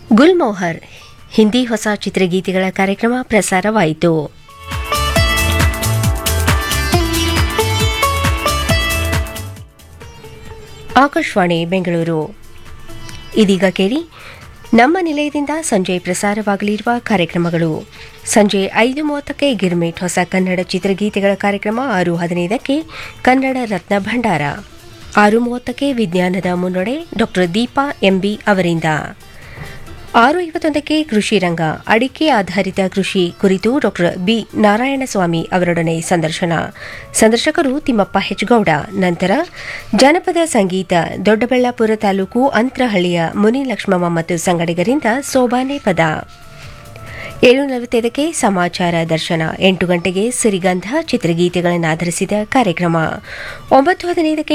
ಗುಲ್ಮೋಹರ್ ಹಿಂದಿ ಹೊಸ ಚಿತ್ರಗೀತೆಗಳ ಕಾರ್ಯಕ್ರಮ ಪ್ರಸಾರವಾಯಿತು ಆಕಾಶವಾಣಿ ಬೆಂಗಳೂರು ಇದೀಗ ಕೇಳಿ ನಮ್ಮ ನಿಲಯದಿಂದ ಸಂಜೆ ಪ್ರಸಾರವಾಗಲಿರುವ ಕಾರ್ಯಕ್ರಮಗಳು ಸಂಜೆ ಐದು ಮೂವತ್ತಕ್ಕೆ ಗಿರ್ಮಿಟ್ ಹೊಸ ಕನ್ನಡ ಚಿತ್ರಗೀತೆಗಳ ಕಾರ್ಯಕ್ರಮ ಆರು ಹದಿನೈದಕ್ಕೆ ಕನ್ನಡ ರತ್ನ ಭಂಡಾರ ಆರು ಮೂವತ್ತಕ್ಕೆ ವಿಜ್ಞಾನದ ಮುನ್ನಡೆ ಡಾಕ್ಟರ್ ದೀಪಾ ಎಂಬಿ ಅವರಿಂದ ಆರು ಐವತ್ತೊಂದಕ್ಕೆ ಕೃಷಿ ರಂಗ ಅಡಿಕೆ ಆಧಾರಿತ ಕೃಷಿ ಕುರಿತು ಡಾಕ್ಟರ್ ಬಿ ನಾರಾಯಣಸ್ವಾಮಿ ಅವರೊಡನೆ ಸಂದರ್ಶನ ಸಂದರ್ಶಕರು ತಿಮ್ಮಪ್ಪ ಹೆಚ್ಗೌಡ ನಂತರ ಜನಪದ ಸಂಗೀತ ದೊಡ್ಡಬಳ್ಳಾಪುರ ತಾಲೂಕು ಅಂತ್ರಹಳ್ಳಿಯ ಮುನಿಲಕ್ಷ್ಮಮ್ಮ ಮತ್ತು ಸಂಗಡಿಗರಿಂದ ಸೋಬಾನೆ ಪದ ಏಳು ನಲವತ್ತೈದಕ್ಕೆ ಸಮಾಚಾರ ದರ್ಶನ ಎಂಟು ಗಂಟೆಗೆ ಸಿರಿಗಂಧ ಚಿತ್ರಗೀತೆಗಳನ್ನು ಆಧರಿಸಿದ ಕಾರ್ಯಕ್ರಮ ಒಂಬತ್ತು ಹದಿನೈದಕ್ಕೆ